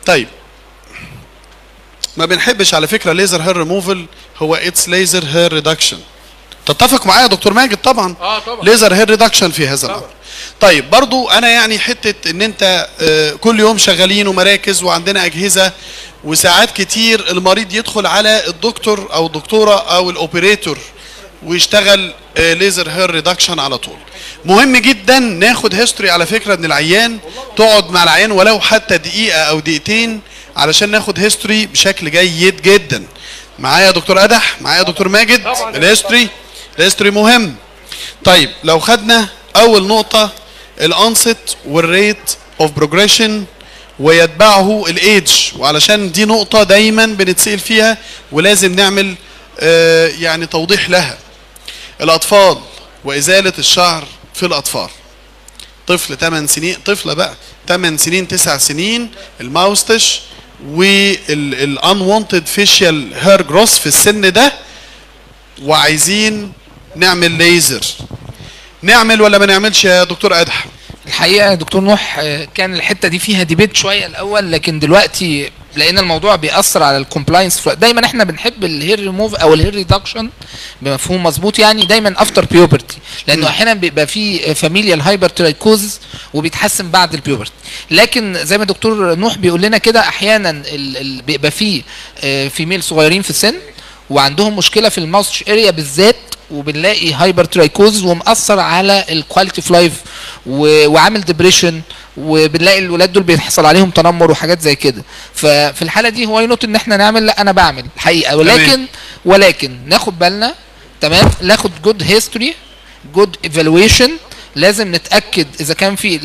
طيب ما بنحبش على فكره ليزر هير ريموفل هو اتس ليزر هير ريدكشن تتفق معايا يا دكتور ماجد طبعا اه طبعا ليزر هير ريدكشن في هذا الامر طيب برضو انا يعني حته ان انت آه، كل يوم شغالين ومراكز وعندنا اجهزه وساعات كتير المريض يدخل على الدكتور او الدكتوره او الاوبريتور ويشتغل آه، ليزر هير ريدكشن على طول مهم جدا ناخد هيستوري على فكره من العيان تقعد مع العيان ولو حتى دقيقه او دقيقتين علشان ناخد هيستوري بشكل جيد جدا معايا يا دكتور ادح معايا يا دكتور ماجد طبعاً. الهيستوري الهيستوري مهم طيب لو خدنا اول نقطه الانست والريت اوف بروجريشن ويتبعه الايدج وعلشان دي نقطه دايما بنتسال فيها ولازم نعمل آه يعني توضيح لها الاطفال وازاله الشعر في الاطفال طفل 8 سنين طفله بقى 8 سنين 9 سنين الماوستش والانونتد فيشيال هير جروس في السن ده وعايزين نعمل ليزر نعمل ولا ما نعملش يا دكتور ادهم الحقيقه يا دكتور نوح آه، كان الحته دي فيها ديبيت شويه الاول لكن دلوقتي لان الموضوع بيأثر على الكومبلاينس دايما احنا بنحب الهير ريموف او الهير ريدكشن بمفهوم مظبوط يعني دايما افتر بيوبرتي لانه احيانا بيبقى في فاميليال هايبر ترايكوزز وبيتحسن بعد البيوبرتي لكن زي ما دكتور نوح بيقول لنا كده احيانا ال- ال- بيبقى في فيميل صغيرين في السن وعندهم مشكله في الماوس اريا بالذات وبنلاقي هايبر ترايكوز ومأثر على الكواليتي اوف لايف وعامل ديبريشن وبنلاقي الولاد دول بيحصل عليهم تنمر وحاجات زي كده ففي الحاله دي هو ينوت ان احنا نعمل لا انا بعمل الحقيقه ولكن تمام. ولكن ناخد بالنا تمام ناخد جود هيستوري جود ايفالويشن لازم نتاكد اذا كان في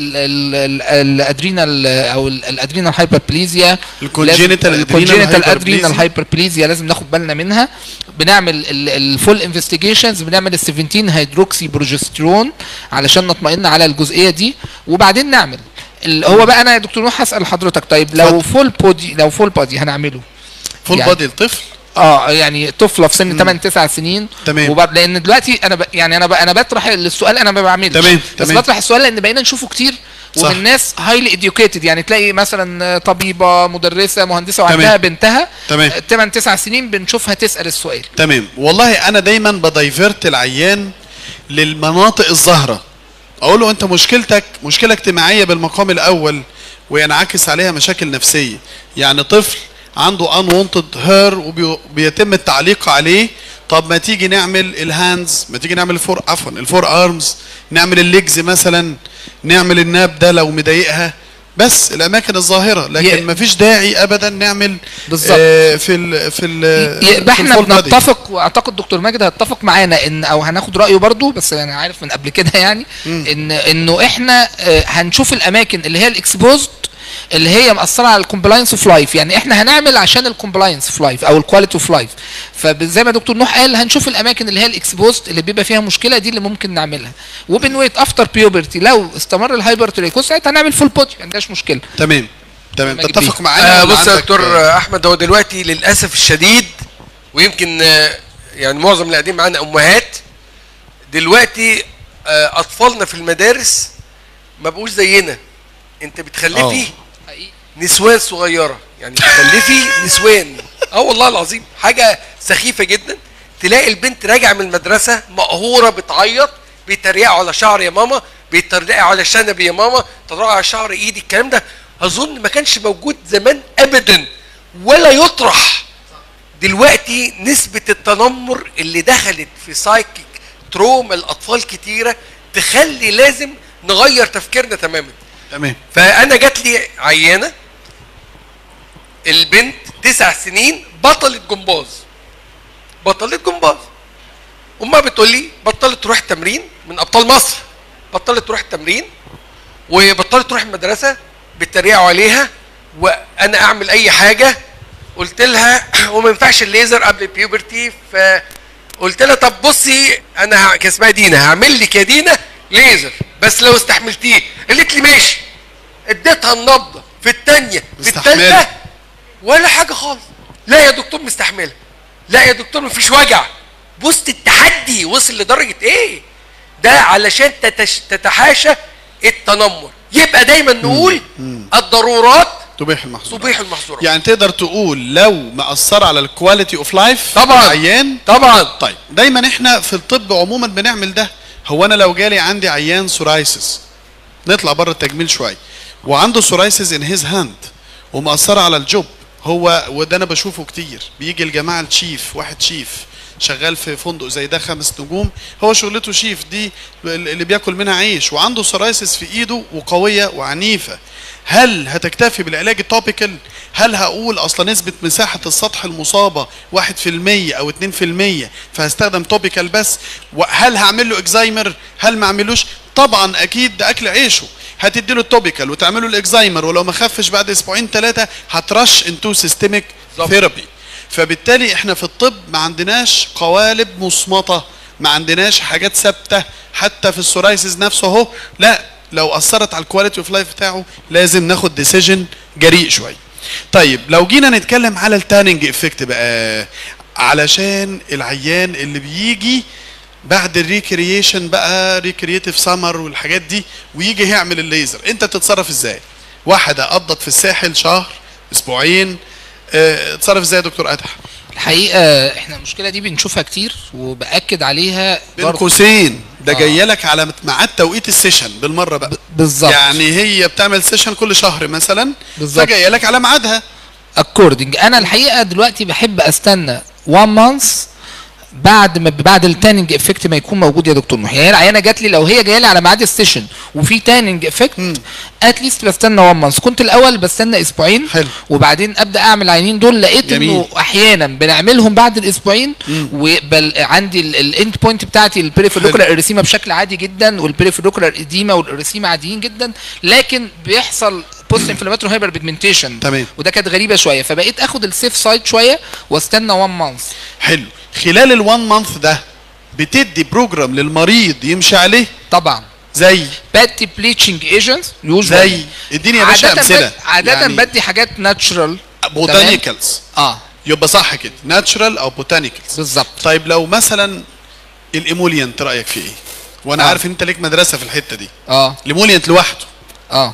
الادرينال او الادرينال هايبربليزيا الكونجينيتال الكونجينيتال ادرينال هايبربليزيا لازم ناخد بالنا منها بنعمل الفول انفستيجيشنز بنعمل ال 17 هيدروكسي بروجسترون علشان نطمئن على الجزئيه دي وبعدين نعمل ال- هو بقى انا يا دكتور نوح هسال حضرتك طيب لو اتفضل. فول بودي لو فول بودي هنعمله فول يعني- بادي الطفل اه يعني طفله في سن 8 9 سنين تمام. وبعد لان دلوقتي انا ب... يعني انا ب... انا بطرح السؤال انا ما بعملش تمام، بس تمام. بطرح السؤال لان بقينا نشوفه كتير صح. ومن ناس هايلي اديوكيتد يعني تلاقي مثلا طبيبه مدرسه مهندسه وعندها تمام. بنتها تمام. 8 9 سنين بنشوفها تسال السؤال تمام والله انا دايما بدايفرت العيان للمناطق الظاهره اقول له انت مشكلتك مشكله اجتماعيه بالمقام الاول وينعكس عليها مشاكل نفسيه يعني طفل عنده unwanted hair وبيتم التعليق عليه طب ما تيجي نعمل الهاندز ما تيجي نعمل الفور عفوا الفور ارمز نعمل الليجز مثلا نعمل الناب ده لو مضايقها بس الاماكن الظاهره ي- لكن ما فيش داعي ابدا نعمل بالظبط. آه في ال في ال يبقى في احنا الفول body. بنتفق واعتقد دكتور ماجد هيتفق معانا ان او هناخد رايه برضو بس انا عارف من قبل كده يعني ان انه احنا آه، هنشوف الاماكن اللي هي الاكسبوزد اللي هي مأثرة على الكومبلاينس اوف لايف يعني احنا هنعمل عشان الكومبلاينس اوف لايف او الكواليتي اوف لايف فزي ما دكتور نوح قال هنشوف الاماكن اللي هي الاكسبوزد اللي بيبقى فيها مشكله دي اللي ممكن نعملها وبنويت افتر بيوبرتي لو استمر الهايبر تريكوز ساعتها هنعمل فول بودي ما عندناش مشكله تمام تمام ماجد تتفق بيه. معايا آه ولا بص يا عندك- دكتور آه، احمد هو دلوقتي للاسف الشديد ويمكن آه، يعني معظم اللي قاعدين معانا امهات دلوقتي آه، اطفالنا في المدارس ما بقوش زينا انت بتخلفي نسوان صغيره يعني بتخلفي نسوان اه والله العظيم حاجه سخيفه جدا تلاقي البنت راجعه من المدرسه مقهوره بتعيط بيتريقوا على شعر يا ماما بيتريقوا على شنبي يا ماما تتريقوا على شعر ايدي الكلام ده اظن ما كانش موجود زمان ابدا ولا يطرح دلوقتي نسبة التنمر اللي دخلت في سايكيك تروما الأطفال كتيرة تخلي لازم نغير تفكيرنا تماما تمام فأنا جات لي عيانة البنت تسع سنين بطلت جمباز بطلت جمباز أمها بتقول لي بطلت تروح التمرين من أبطال مصر بطلت تروح التمرين وبطلت تروح المدرسة بيتريقوا عليها وأنا أعمل أي حاجة قلت لها وما ينفعش الليزر قبل البيوبرتي فقلت لها طب بصي انا ه- كان اسمها دينا هعمل لك يا دينا ليزر بس لو استحملتيه قالت لي ماشي اديتها النبضه في الثانيه في مستحملة. الثالثه ولا حاجه خالص لا يا دكتور مستحمله لا يا دكتور مفيش وجع بص التحدي وصل لدرجه ايه ده علشان تتش... تتحاشى التنمر يبقى دايما نقول الضرورات تبيح المحظورات تبيح المحظورات يعني تقدر تقول لو مأثر على الكواليتي اوف لايف طبعاً. عيان طبعا طيب دايما احنا في الطب عموما بنعمل ده هو انا لو جالي عندي عيان سورايسس نطلع بره التجميل شويه وعنده سورايسس ان هيز هاند ومأثرة على الجوب هو وده انا بشوفه كتير بيجي الجماعه الشيف واحد شيف شغال في فندق زي ده خمس نجوم هو شغلته شيف دي اللي بياكل منها عيش وعنده سرايسس في ايده وقويه وعنيفه هل هتكتفي بالعلاج التوبيكال هل هقول اصلا نسبه مساحه السطح المصابه 1% او 2% فهستخدم توبيكال بس وهل هعمل له اكزايمر هل ما اعملوش طبعا اكيد ده اكل عيشه هتدي له التوبيكال وتعمله الاكزايمر ولو ما خفش بعد اسبوعين ثلاثه هترش انتو سيستميك بالظبط. ثيرابي فبالتالي احنا في الطب ما عندناش قوالب مصمطه ما عندناش حاجات ثابته حتى في السورايسيس نفسه اهو لا لو اثرت على الكواليتي اوف لايف بتاعه لازم ناخد ديسيجن جريء شويه طيب لو جينا نتكلم على التاننج افكت بقى علشان العيان اللي بيجي بعد الريكرييشن بقى ريكرييتيف سمر والحاجات دي ويجي يعمل الليزر انت تتصرف ازاي واحده قضت في الساحل شهر اسبوعين اه، اتصرف ازاي يا دكتور ادهم الحقيقه احنا المشكله دي بنشوفها كتير وباكد عليها بين برضه قوسين ده آه. جايه لك على ميعاد توقيت السيشن بالمره بقى بالظبط يعني هي بتعمل سيشن كل شهر مثلا بالظبط. فجايه لك على ميعادها اكوردنج انا الحقيقه دلوقتي بحب استنى 1 مانث بعد ما بعد التاننج افكت ما يكون موجود يا دكتور محي هي العيانه جات لي لو هي جايه لي على ميعاد السيشن وفي تاننج افكت اتليست بستنى 1 مانث كنت الاول بستنى اسبوعين حلو. وبعدين ابدا اعمل العينين دول لقيت جميل. انه احيانا بنعملهم بعد الاسبوعين وبل عندي الاند بوينت بتاعتي البريفيروكولار اريسيما بشكل عادي جدا والبريفيروكولار اديما والاريسيما عاديين جدا لكن بيحصل بوست انفلاماتوري هايبر بيجمنتيشن تمام. وده كانت غريبه شويه فبقيت اخد السيف سايد شويه واستنى 1 مانث حلو خلال الوان مانث ده بتدي بروجرام للمريض يمشي عليه طبعا زي بدي بليتشنج ايجنتس زي اديني يا باشا امثله عاده يعني بدي حاجات ناتشرال بوتانيكالز اه يبقى صح كده ناتشرال او بوتانيكالز بالظبط طيب لو مثلا الايموليانت رايك فيه ايه وانا آه. عارف ان انت ليك مدرسه في الحته دي اه الايموليانت لوحده اه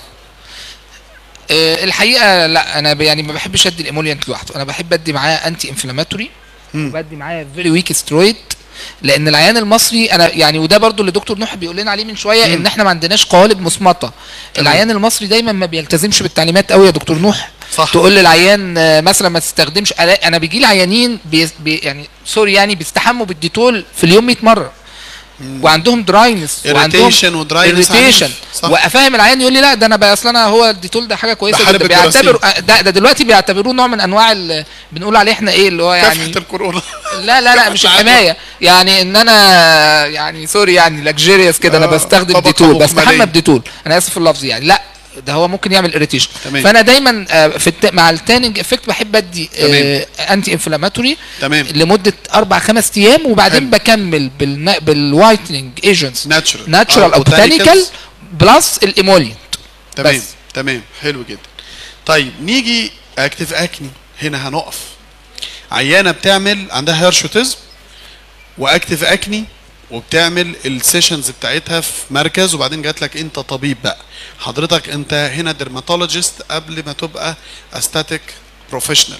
آه، الحقيقه لا انا ب- يعني ما بحبش ادي الايموليانت لوحده انا بحب ادي معاه انتي انفلاماتوري وبدي معاه فيري ويك سترويد لان العيان المصري انا يعني وده برضو اللي دكتور نوح بيقول لنا عليه من شويه ان احنا ما عندناش قوالب مصمته العيان المصري دايما ما بيلتزمش بالتعليمات قوي يا دكتور نوح صح. تقول للعيان آه، مثلا ما تستخدمش ألا- انا بيجي لي عيانين بي بي يعني سوري يعني بيستحموا بالديتول في اليوم 100 مره وعندهم دراينس وعندهم Irritation ودراينس irritation عنيف. صح. وافهم العيان يقول لي لا ده انا بقى اصل انا هو الديتول ده حاجه كويسه بحارب جدا الجراثيم. بيعتبروا ده, ده دلوقتي بيعتبروه نوع من انواع ال- بنقول عليه احنا ايه اللي هو يعني كافه الكورونا لا لا لا مش الحمايه يعني ان انا يعني سوري يعني لاكجيريوس كده انا آه، بستخدم طبقة ديتول مخملية. بستحمى بديتول انا اسف في اللفظ يعني لا ده هو ممكن يعمل اريتيشن تمام. فانا دايما آه، في الت... مع التاننج افكت بحب ادي تمام. انتي انفلاماتوري تمام. لمده اربع خمس ايام وبعدين حلو. بكمل بالنا... بالوايتنج ايجنتس ناتشرال ناتشرال او بوتانيكال بلس الايمولينت تمام بس. تمام حلو جدا طيب نيجي اكتف اكني هنا هنقف عيانه بتعمل عندها هيرشوتيزم واكتف اكني وبتعمل السيشنز بتاعتها في مركز وبعدين جات لك انت طبيب بقى حضرتك انت هنا ديرماتولوجيست قبل ما تبقى استاتيك بروفيشنال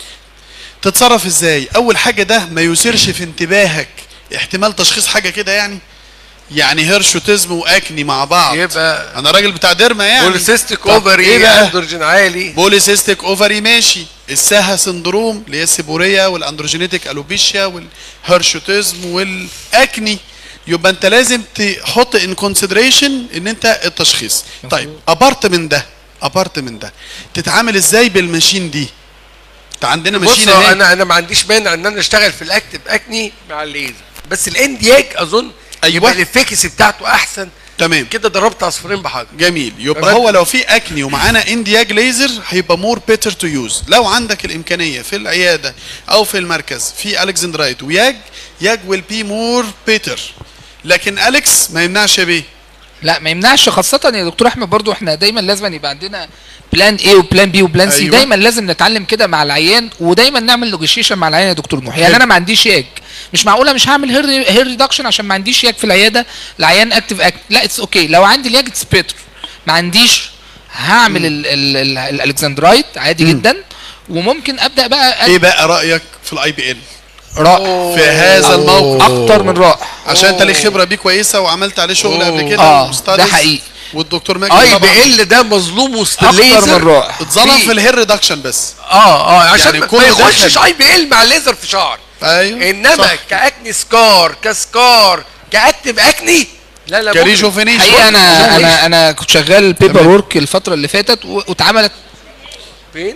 تتصرف ازاي اول حاجه ده ما يثيرش في انتباهك احتمال تشخيص حاجه كده يعني يعني هيرشوتيزم واكني مع بعض يبقى انا راجل بتاع ديرما يعني بوليسيستيك طب اوفري ايه بقى اندروجين عالي بوليسيستيك اوفري ماشي الساها سندروم اللي هي السيبوريا والاندروجينيتك الوبيشيا والهيرشوتيزم والاكني يبقى انت لازم تحط ان كونسيدريشن ان انت التشخيص طيب ابارت من ده ابارت من ده تتعامل ازاي بالماشين دي انت عندنا بص ماشين هو اهي انا انا ما عنديش مانع ان انا اشتغل في الاكتف اكني مع الليزر بس الاندياج اظن أيوة. يبقى الافكسي بتاعته احسن تمام كده ضربت عصفورين بحجر جميل يبقى تمام. هو لو في اكني ومعانا اندياج ليزر هيبقى مور بيتر تو يوز لو عندك الامكانيه في العياده او في المركز في الكسندرايت وياج ياج ويل بي مور بيتر لكن اليكس ما يمنعش بيه لا ما يمنعش خاصة يا دكتور احمد برضو احنا دايما لازم يبقى عندنا بلان ايه وبلان بي وبلان سي أيوة. دايما لازم نتعلم كده مع العيان ودايما نعمل نيجوشيشن مع العيان يا دكتور نوح يعني حلو. انا ما عنديش ياج مش معقوله مش هعمل هير هير ريدكشن عشان ما عنديش ياج في العياده العيان اكتف اكت لا اتس اوكي لو عندي الياج اتس بيتر ما عنديش هعمل ال- ال- ال- الالكسندرايت عادي جدا وممكن ابدا بقى ايه بقى رايك في الاي بي ال رائع في هذا الموقف اكتر من رائع عشان انت ليه خبره بيه كويسه وعملت عليه شغل قبل كده آه، وstudies. ده حقيقي. والدكتور ماجد اي طبعا بي ال ده مظلوم وسط اكتر الليزر من رائع اتظلم في الهير ريدكشن بس اه اه عشان يعني ما- كل ما دخل- يخشش اي بي ال مع الليزر في شعر ايوه انما صح. كاكني سكار كسكار كاكتف اكني لا لا ممكن. كريجوفينيشن حقيقه انا شغل انا انا كنت شغال بيبر تمام. ورك الفتره اللي فاتت و- واتعملت فين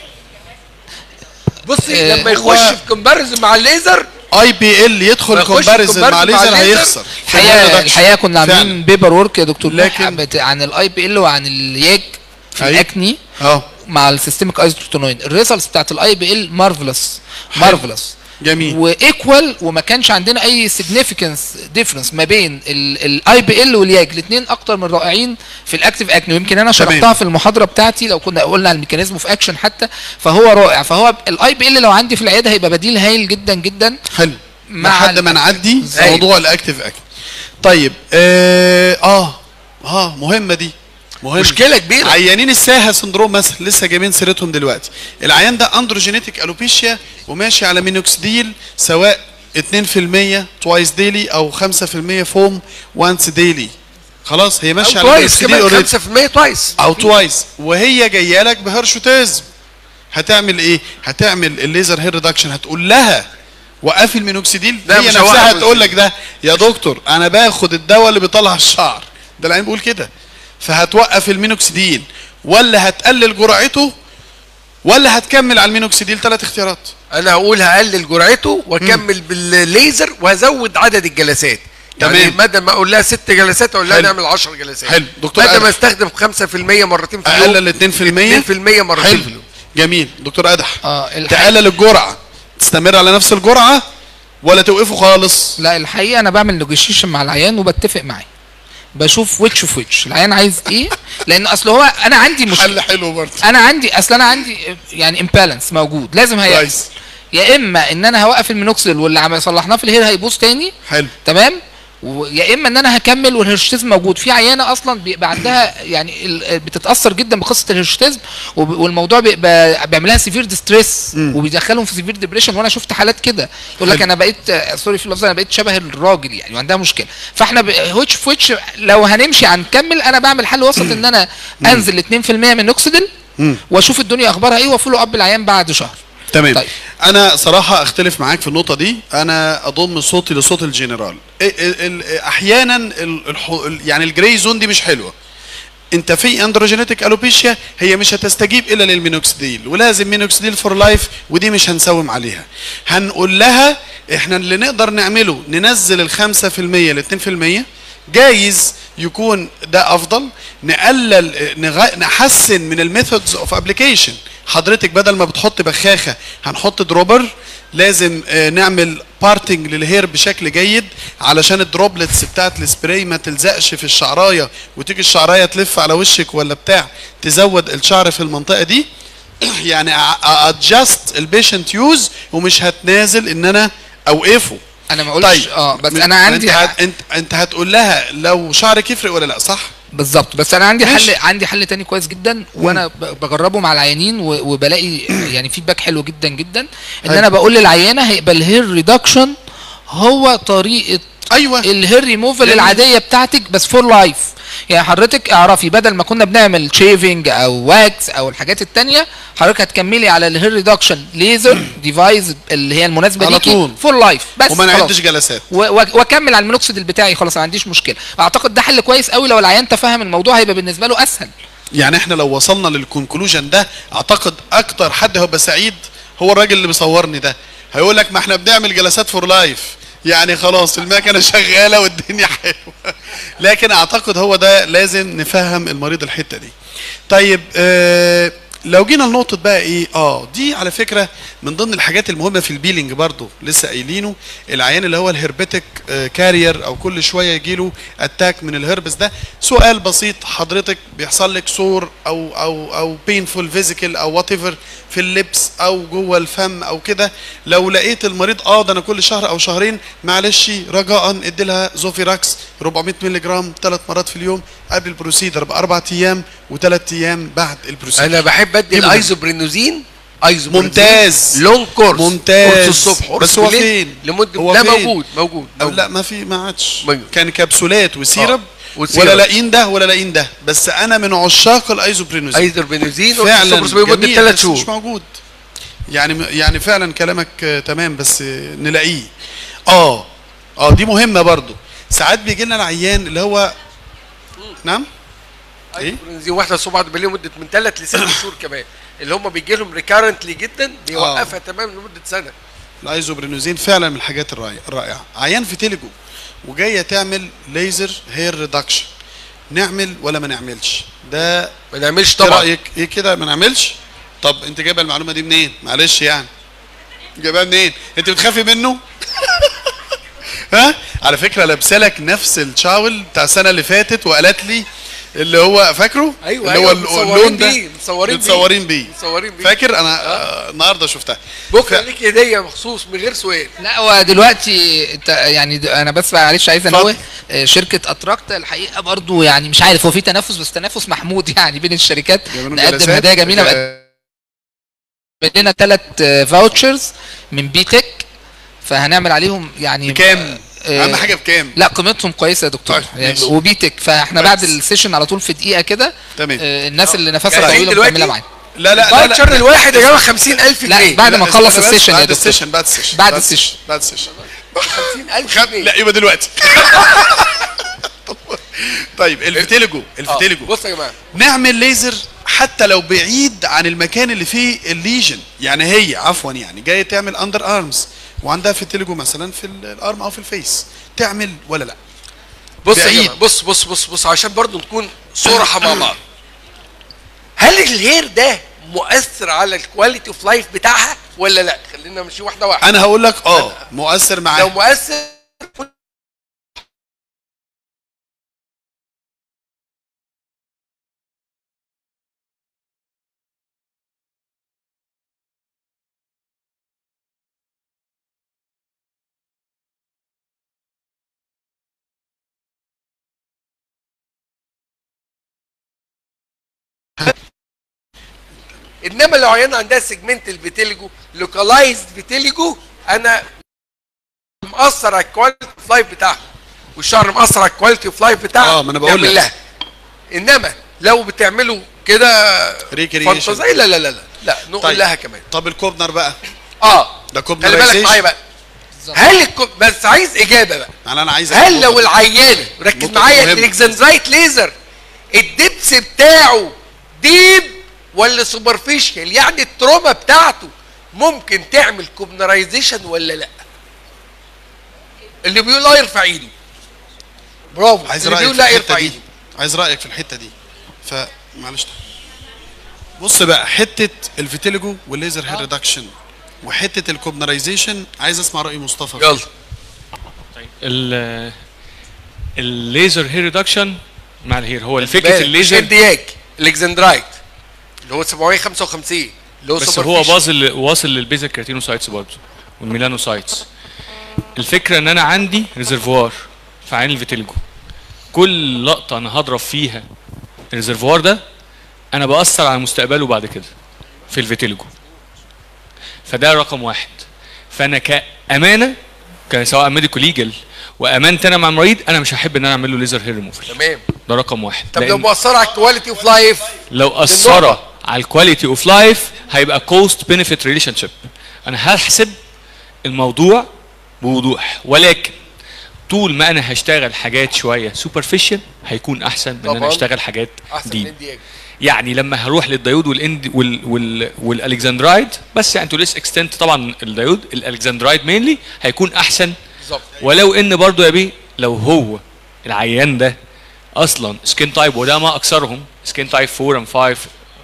بصي آه، لما هو- يخش في كومباريزن مع الليزر اي بي ال ما يدخل يخش كومباريزن مع comparison مع ليزر ليزر. هيخسر في الحقيقه الهير reduction. الحقيقه كنا فعلا. عاملين بيبر ورك يا دكتور لكن- لكن بت- عن الاي بي ال وعن الياج في أيوة. الاكني اه مع السيستميك ايزوتونوين الريزلتس بتاعت الاي بي ال مارفلس مارفلس جميل وايكوال وما كانش عندنا اي سيجنيفيكانس ديفرنس ما بين الاي بي ال والياج الاثنين اكتر من رائعين في الاكتيف اكني ويمكن انا تمام. شرحتها في المحاضره بتاعتي لو كنا قلنا على الميكانيزم في اكشن حتى فهو رائع فهو الاي بي ال لو عندي في العياده هيبقى بديل هايل جدا جدا حلو مع لحد ما ال- نعدي أيوة. موضوع الاكتيف اكت طيب اه اه, آه مهمه دي مهمه مشكله كبيره عيانين الساها سندروم مثلا لسه جايبين سيرتهم دلوقتي العيان ده اندروجينيتك الوبيشيا وماشي على مينوكسيديل سواء 2% توايس ديلي او 5% فوم وانس ديلي خلاص هي ماشيه او على توايس مينوكسيديل كمان already. 5% توايس او توايس وهي جايه لك بهرشوتيزم هتعمل ايه هتعمل الليزر هير ريدكشن هتقول لها وقفي المينوكسيديل لا، هي مش نفسها هوقف هتقول لك ده يا دكتور انا باخد الدواء اللي بيطلع الشعر ده العين بيقول كده فهتوقف المينوكسيديل ولا هتقلل جرعته ولا هتكمل على المينوكسيديل ثلاث اختيارات انا هقول هقلل جرعته واكمل بالليزر وهزود عدد الجلسات يعني تمام. بدل ما اقول لها ست جلسات اقول لها حلو. نعمل 10 جلسات حلو. دكتور بدل أدم. ما استخدم 5% مرتين في اليوم اقلل 2% 2% مرتين حلو في اليوم جميل دكتور ادح اه الحقيقة- تقلل الجرعه تستمر على نفس الجرعه ولا توقفه خالص لا الحقيقه انا بعمل نيجوشيشن مع العيان وبتفق معاه بشوف ويتش في ويتش العيان عايز ايه لان اصل هو انا عندي مشكله حل حلو برضه انا عندي اصل انا عندي يعني امبالانس موجود لازم هيحصل كويس يا اما ان انا هوقف المينوكسيل واللي عم صلحناه في الهير هيبوظ تاني حلو تمام ويا اما ان انا هكمل والهرشتيزم موجود في عيانه اصلا بيبقى عندها يعني ال- بتتاثر جدا بقصه الهرشتيزم وب- والموضوع بيبقى بيعملها سيفير ديستريس وبيدخلهم في سيفير ديبريشن وانا شفت حالات كده يقول لك حلو. انا بقيت آه، سوري في اللفظ انا بقيت شبه الراجل يعني وعندها مشكله فاحنا ويتش في ويتش لو هنمشي هنكمل انا بعمل حل وسط ان انا انزل 2% من نوكسيدل واشوف الدنيا اخبارها ايه وافولو اب العيان بعد شهر تمام طيب. طيب. انا صراحه اختلف معاك في النقطه دي انا اضم صوتي لصوت الجنرال ال- ال- ال- احيانا ال- الح- ال- يعني الجراي زون دي مش حلوه انت في اندروجينيتك الوبيشيا هي مش هتستجيب الا للمينوكسيديل ولازم مينوكسيديل فور لايف ودي مش هنساوم عليها هنقول لها احنا اللي نقدر نعمله ننزل ال 5% ل 2% جايز يكون ده افضل نقلل نغ... نحسن من الميثودز اوف ابلكيشن حضرتك بدل ما بتحط بخاخه هنحط دروبر لازم آه، نعمل بارتنج للهير بشكل جيد علشان الدروبلتس بتاعت السبراي ما تلزقش في الشعرايه وتيجي الشعرايه تلف على وشك ولا بتاع تزود الشعر في المنطقه دي يعني ادجست البيشنت يوز ومش هتنازل ان انا اوقفه انا ما قلتش اه بس من- انا عندي انت هت... انت انت هتقول لها لو شعرك يفرق ولا لا صح بالظبط بس انا عندي ماشي. حل عندي حل تاني كويس جدا وانا ب- بجربه مع العيانين و- وبلاقي يعني فيدباك حلو جدا جدا ان حلو. انا بقول للعيانه هيبقى الهير ريدكشن هو طريقه ايوه الهير ريموفال جميل. العاديه بتاعتك بس فور لايف يعني حضرتك اعرفي بدل ما كنا بنعمل شيفنج او واكس او الحاجات التانية حضرتك هتكملي على الهير ريدكشن ليزر ديفايس اللي هي المناسبه على ليكي طول. فور لايف بس وما خلاص. نعدش جلسات و- و- واكمل على المينوكسيديل بتاعي خلاص ما عنديش مشكله اعتقد ده حل كويس قوي لو العيان تفهم الموضوع هيبقى بالنسبه له اسهل يعني احنا لو وصلنا للكونكلوجن ده اعتقد اكتر حد هيبقى سعيد هو الراجل اللي بيصورني ده هيقول لك ما احنا بنعمل جلسات فور لايف يعني خلاص المكنه شغاله والدنيا حلوه لكن اعتقد هو ده لازم نفهم المريض الحته دي طيب آه لو جينا لنقطة بقى ايه اه دي على فكرة من ضمن الحاجات المهمة في البيلينج برضو لسه قايلينه العيان اللي هو الهربتك كارير او كل شوية يجيله اتاك من الهربس ده سؤال بسيط حضرتك بيحصل لك سور او او او بينفول فيزيكال او وات ايفر في اللبس او جوه الفم او كده لو لقيت المريض اه ده انا كل شهر او شهرين معلش رجاء ادي لها زوفيراكس 400 مللي جرام ثلاث مرات في اليوم قبل البروسيدر باربع ايام وثلاث ايام بعد البروسيدر انا بحب ادي دي مهمة. الايزوبرينوزين ايزوبرينوزين ممتاز. لونج كورس ممتاز. كورس الصبح كورس بس هو بالليل فين؟ لمده هو لا فين؟ موجود موجود, أو موجود. لا ما في ما عادش موجود. كان كبسولات وسيرب آه. وسيرب. ولا لاقين ده ولا لاقين ده بس انا من عشاق الايزوبرينوزين ايزوبرينوزين فعلا الصبح لمده جميل، ثلاث بس شهور مش موجود يعني يعني فعلا كلامك آه، تمام بس آه، نلاقيه اه اه دي مهمه برضو ساعات بيجي لنا العيان اللي هو نعم ايه ايزوبرينوزين واحده الصبح واحده بالليل مده من ثلاث لست شهور كمان اللي هم بيجي لهم ريكارنتلي جدا بيوقفها تمام لمده سنه الايزوبرينوزين فعلا من الحاجات الرائعه الرائعه عيان في تيليجو وجايه تعمل ليزر هير ريدكشن نعمل ولا ما نعملش ده ما نعملش ايه طبعا رايك ايه كده ما نعملش طب انت جايبه المعلومه دي منين معلش يعني جايبها منين انت بتخافي منه ها على فكره لابسه لك نفس الشاول بتاع السنه اللي فاتت وقالت لي اللي هو فاكره ايوه اللي هو أيوة، متصورين بيه، متصورين بيه. متصورين بيه متصورين بيه. فاكر انا آه، النهارده شفتها بكره ف- ليك هديه مخصوص من غير سؤال لا هو دلوقتي انت يعني د- انا بس معلش عايز انوه اتفضل. آه، شركه اتراكت الحقيقه برضو يعني مش عارف هو في تنافس بس تنافس محمود يعني بين الشركات بيعملوا نقدم جلسات. هدايا جميله بقى آه، لنا ثلاث فاوتشرز من بي تك فهنعمل عليهم يعني بكام آه، اهم حاجه بكام لا قيمتهم كويسه يا دكتور طيب، يعني ماشي. وبيتك فاحنا كويس. بعد السيشن على طول في دقيقه كده تمام آه، الناس اللي نفسها جاهزين طويله دلوقتي؟ مكمله معانا لا لا لا الفاوتشر لا الواحد يا جماعه 50000 لا، جنيه بعد ما لا، نخلص استنى بس، السيشن يا بعد دكتور. السيشن بعد السيشن بعد السيشن. بعد السيشن 50000 خد جنيه لا يبقى دلوقتي طيب الفيتيليجو آه، الفيتيليجو بص يا جماعه نعمل ليزر حتى لو بعيد عن المكان اللي فيه الليجن يعني هي عفوا يعني جايه تعمل اندر ارمز وعندها فيتيليجو مثلا في ال- الارم او في الفيس تعمل ولا لا بص يا بعيد. جماعه بص بص بص بص عشان برضو نكون صراحه مع بعض هل الهير ده مؤثر على الكواليتي اوف لايف بتاعها ولا لا خلينا نمشي واحده واحده انا هقول لك اه مؤثر لو معاك مؤثر انما لو عيان عندها سيجمنت الفيتيليجو لوكالايزد فيتيليجو انا مأثر على الكواليتي اوف لايف بتاعها والشعر مأثر على الكواليتي اوف لايف بتاعها آه، ما أنا بقول نعمل لك. لها انما لو بتعملوا كده Recreation. فانتازيا لا لا لا لا لا نقول طيب. لها كمان طب الكوبنر بقى اه ده خلي بالك كوبنرايزيشن معايا بقى هل الكو... بس عايز اجابه بقى يعني انا عايز هل أفهم لو نقطة. العيان ركز نقطة معايا مهمة. الاكزنزايت ليزر الدبس بتاعه ديب ولا سوبرفيشال يعني التروما بتاعته ممكن تعمل كوبنرايزيشن ولا لا اللي بيقول لا يرفع ايده برافو عايز اللي رايك بيقول في لا الحته يرفع دي ايده عايز رايك في الحته دي فمعلش بص بقى حته الفيتيليجو والليزر هير ريدكشن وحته الكوبنرايزيشن عايز اسمع راي مصطفى فيها. يلا ال الليزر هير ريدكشن مع الهير هو فكره بالك، مش الليزر اندياج الاكزندرايت اللي هو 755 اللي هو بس هو superficial. واصل واصل للبيزك كريتينوسايتس برضه والميلانوسايتس الفكره ان انا عندي ريزرفوار في عين الفيتيلجو كل لقطه انا هضرب فيها الريزرفوار ده انا باثر على مستقبله بعد كده في الفيتيلجو فده رقم واحد فانا كامانه كان سواء ميديكو ليجل وامانتي انا مع المريض انا مش هحب ان انا اعمل له ليزر هير ريموفل تمام ده رقم واحد طب لو لأن- مؤثره على الكواليتي اوف لايف لو النقطة. اثر على الكواليتي اوف لايف هيبقى كوست بنفيت ريليشن شيب انا هحسب الموضوع بوضوح ولكن طول ما انا هشتغل حاجات شويه سوبرفيشال هيكون احسن من ان انا طبعاً. اشتغل اشتغل حاجات احسن من ديب اندياج يعني لما هروح للديود والاند وال وال والالكسندرايد بس يعني تو ليس اكستنت طبعا الديود الالكسندرايد مينلي هيكون احسن بالظبط ولو ان برضو يا بيه لو هو العيان ده اصلا سكين تايب وده ما اكثرهم سكين تايب 4 and 5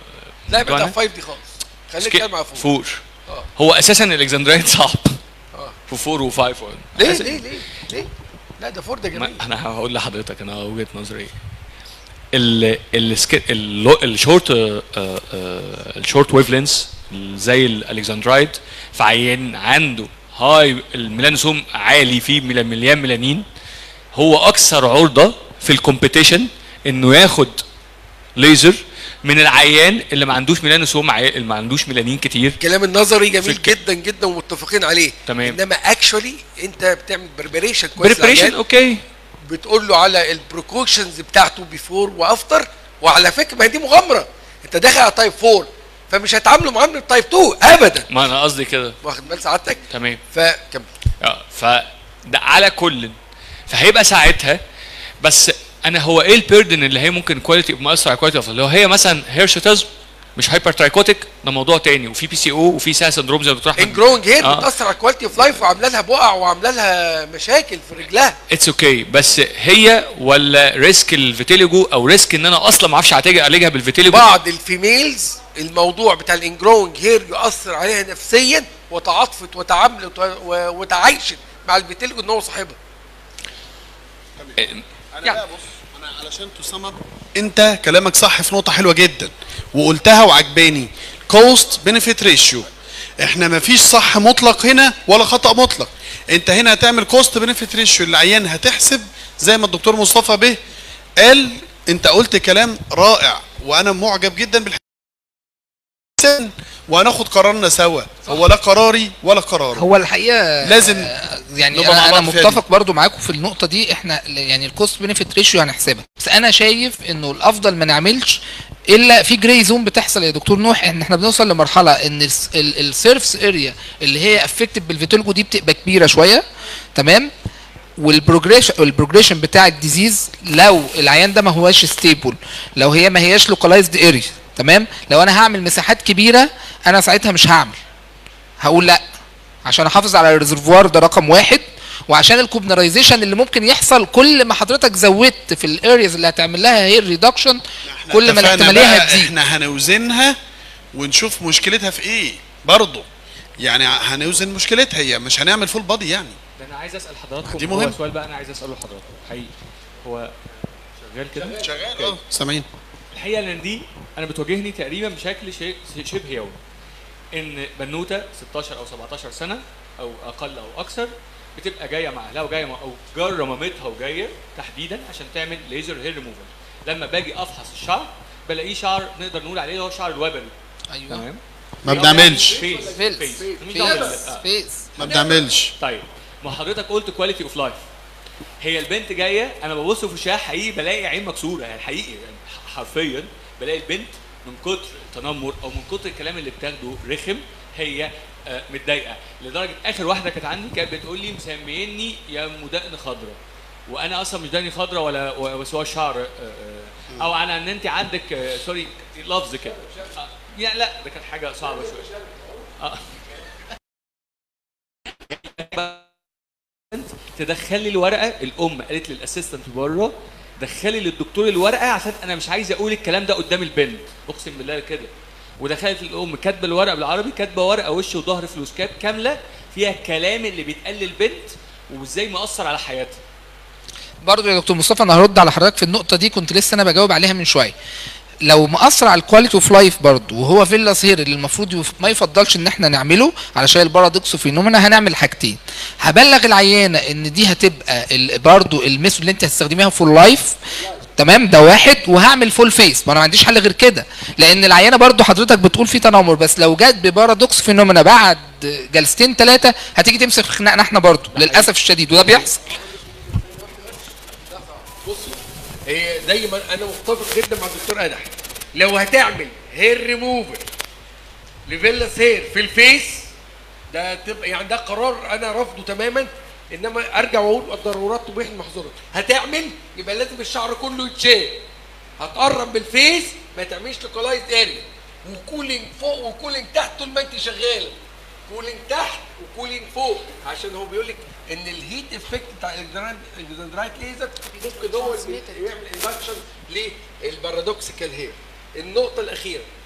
لا يبقى بتوعنا. ده 5 دي خالص خليك سكي- كلمة على فوق فور آه. هو اساسا الالكسندرايت صعب آه. في فور وفايف ليه ليه ليه ليه لا ده فور ده ما جميل انا هقول لحضرتك انا وجهه نظري ايه ال السك- اللو- الشورت آه، آه، آه، الشورت ويف لينس زي الالكسندرايد في عيان عنده هاي الميلانوسوم عالي فيه ملا- مليان ميلانين هو اكثر عرضه في الكومبيتيشن انه ياخد ليزر من العيان اللي ما عندوش ميلانوسوم عي... اللي ما عندوش ميلانين كتير الكلام النظري جميل الك- جدا جدا ومتفقين عليه تمام. انما اكشولي انت بتعمل بريبريشن كويس بريبريشن للعيان. اوكي بتقول له على البروكوشنز بتاعته بيفور وافتر وعلى فكره ما هي دي مغامره انت داخل على تايب 4 فمش هتعامله معامله تايب 2 ابدا ما انا قصدي كده واخد بال سعادتك تمام فكم اه فده على كل فهيبقى ساعتها بس انا هو ايه البيردن اللي هي ممكن كواليتي مؤثر على كواليتي اوف لو هي مثلا هيرشوتازم مش هايبر ترايكوتيك ده موضوع تاني وفي بي سي او وفي سا سندروم زي ما دكتور ان احمد جروينج هير آه. بتاثر على الكواليتي اوف لايف وعامله لها بقع وعامله لها مشاكل في رجلها اتس اوكي بس هي ولا ريسك الفيتيليجو او ريسك ان انا اصلا ما اعرفش اعالج- اعالجها بالفيتيليجو بعض الفيميلز الموضوع بتاع الانجروينج هير يؤثر عليها نفسيا وتعاطفت وتعاملت و- و- وتعايشت مع البتلجو ان هو صاحبها انا يعني. بقى بص انا علشان تصمم انت كلامك صح في نقطه حلوه جدا وقلتها وعجباني كوست بنفيت ريشيو احنا ما فيش صح مطلق هنا ولا خطا مطلق انت هنا هتعمل كوست بنفيت ريشيو العيان هتحسب زي ما الدكتور مصطفى به قال انت قلت كلام رائع وانا معجب جدا بالحسن وهناخد قرارنا سوا هو لا قراري ولا قراره هو الحقيقه لازم آه، يعني نبقى مع انا, أنا بعض فيها دي. متفق برضو معاكم في النقطه دي احنا يعني الكوست بنفيت ريشيو هنحسبها بس انا شايف انه الافضل ما نعملش الا في جراي زون بتحصل يا دكتور نوح ان احنا بنوصل لمرحله ان السيرفس اريا اللي هي افكتد بالفيتولجو دي بتبقى كبيره شويه تمام والبروجريشن والبروجريشن بتاع الديزيز لو العيان ده ما هواش ستيبل لو هي ما هياش لوكالايزد اريا تمام لو انا هعمل مساحات كبيره انا ساعتها مش هعمل هقول لا عشان احافظ على الريزرفوار ده رقم واحد وعشان الكوبنرايزيشن اللي ممكن يحصل كل ما حضرتك زودت في الارياز اللي هتعمل لها هير ريدكشن احنا كل ما اتفقنا الاحتماليه بقى هتزيد احنا هنوزنها ونشوف مشكلتها في ايه برضه يعني هنوزن مشكلتها هي مش هنعمل فول بادي يعني ده انا عايز اسال حضراتكم دي هو مهم. سؤال بقى انا عايز اساله لحضراتكم حقيقي هو شغال كده شغال اه سامعين الحقيقه ان دي انا بتواجهني تقريبا بشكل شيء شبه يومي ان بنوته 16 او 17 سنه او اقل او اكثر بتبقى جايه مع اهلها وجايه مع او جاره مامتها وجايه تحديدا عشان تعمل ليزر هير ريموفال لما باجي افحص الشعر بلاقيه شعر نقدر نقول عليه هو شعر الوبري ايوه تمام ما بنعملش فيس فيس فيس مش دعوة بال- فيس آه. فيس ما بنعملش طيب ما حضرتك قلت كواليتي اوف لايف هي البنت جايه انا ببص في وشها حقيقي بلاقي عين مكسوره يعني حقيقي يعني حرفيا بلاقي البنت من كتر التنمر او من كتر الكلام اللي بتاخده رخم هي آه، متضايقه لدرجه اخر واحده كانت عندي كانت بتقول لي مسميني يا ام دقن خضراء وانا اصلا مش دقني خضراء ولا و- بس هو الشعر آه، آه، او انا ان انت عندك آه، سوري لفظ كده آه، يعني لا ده كانت حاجه صعبه شويه آه. تدخلي الورقه الام قالت للاسيستنت بره دخلي للدكتور الورقه عشان انا مش عايز اقول الكلام ده قدام البنت اقسم بالله كده ودخلت الام كاتبه الورقه بالعربي كاتبه ورقه وش وظهر فلوسكاب كامله فيها الكلام اللي بيتقال للبنت وازاي مأثر على حياتها برضو يا دكتور مصطفى انا هرد على حضرتك في النقطه دي كنت لسه انا بجاوب عليها من شويه لو مأثر على الكواليتي اوف لايف برضه وهو فيلاس هير اللي المفروض يف- ما يفضلش ان احنا نعمله علشان البارادوكس فينومينا هنعمل حاجتين هبلغ العيانه ان دي هتبقى ال- برضه الميثود اللي انت هتستخدميها فول لايف تمام ده واحد وهعمل فول فيس ما انا ما عنديش حل غير كده لان العيانه برضه حضرتك بتقول في تنمر بس لو جت ببارادوكس فينومينا بعد جلستين ثلاثه هتيجي تمسك في خناقنا احنا برضه للاسف الشديد وده بيحصل هي زي ما انا متفق جدا مع الدكتور ادح لو هتعمل هير ريموفر لفيلاس هير في الفيس ده تبقى يعني ده قرار انا رافضه تماما انما ارجع واقول الضرورات تبيح المحظورات هتعمل يبقى لازم الشعر كله يتشال هتقرب بالفيس ما تعملش لوكالايز اريا وكولينج فوق وكولينج تحت طول ما انت شغاله كولينج تحت وكولينج فوق عشان هو بيقول لك ان الهيت افكت بتاع الاكزندرايت ليزر ممكن هو اللي يعمل اندكشن للبارادوكسيكال هير النقطه الاخيره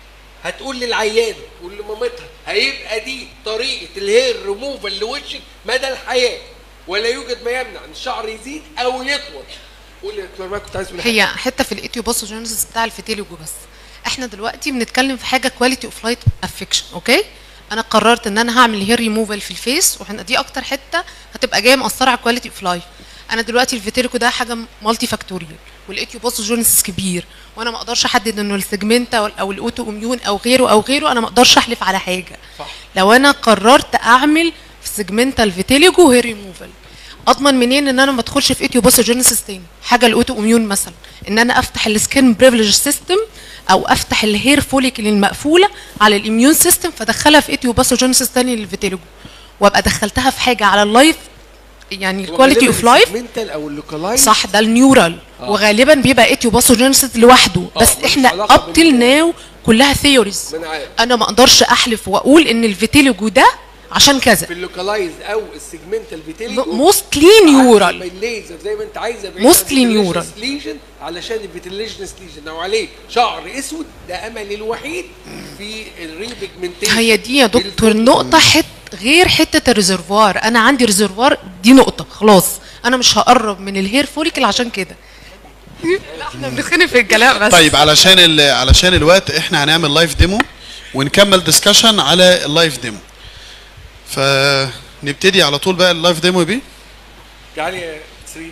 هتقول للعيان ولمامتها هيبقى دي طريقه الهير ريموفال لوشك مدى الحياه ولا يوجد ما يمنع ان الشعر يزيد او يطول قول يا دكتور ما كنت عايز تقول حاجة. هي حته في الايتيوباثوجينيسيس بتاع الفيتيليجو بس احنا دلوقتي بنتكلم في حاجه كواليتي اوف لايت افكشن اوكي انا قررت ان انا هعمل هير ريموفال في الفيس واحنا دي اكتر حته هتبقى جايه مأثره على كواليتي اوف لايف انا دلوقتي الفيتيليجو ده حاجه مالتي فاكتوريال والايتيوباثوجينيسيس كبير وانا ما اقدرش احدد انه السيجمنتا او الاوتو اميون او غيره او غيره انا ما اقدرش احلف على حاجه صح. لو انا قررت اعمل في سيجمنتال فيتيليجو هير ريموفال اضمن منين ان انا ما ادخلش في ايتيوباثوجينيسيس تاني حاجه الاوتو اميون مثلا ان انا افتح السكين بريفليج سيستم او افتح الهير فوليكل المقفوله على الاميون سيستم فادخلها في ايتيوباثوجينيسيس تاني للفيتيليجو وابقى دخلتها في حاجه على اللايف يعني الكواليتي اوف لايف المنتال او اللوكالايز صح ده النيورال آه. وغالبا بيبقى ايتيوباثوجينيسيس لوحده بس ملوش احنا علاقة اب تيل بال- ناو كلها ثيوريز ما انا عارف انا ما اقدرش احلف واقول ان الفيتيليجو ده عشان كذا في اللوكالايز او السيجمنتال فيتيليجو موستلي نيورال الليزر زي ما انت عايزه Mostly neural. ليجن علشان الفيتيليجنس ليجن لو عليه شعر اسود ده املي الوحيد في الريبيجمنتيشن هي دي يا دكتور نقطة حت غير حتة الريزرفوار أنا عندي ريزرفوار دي نقطة خلاص أنا مش هقرب من الهير فوليكل عشان كده لا احنا بنتخانق في الكلام بس طيب علشان ال... علشان الوقت احنا هنعمل لايف ديمو ونكمل ديسكشن على اللايف ديمو فنبتدي على طول بقى اللايف ديمو بيه تعالي يا سري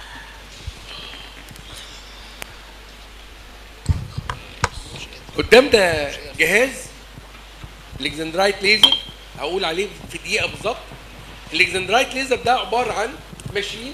قدام ده جهاز الكسندرايت ليزر هقول عليه في دقيقه بالظبط الكسندرايت ليزر ده عباره عن ماشين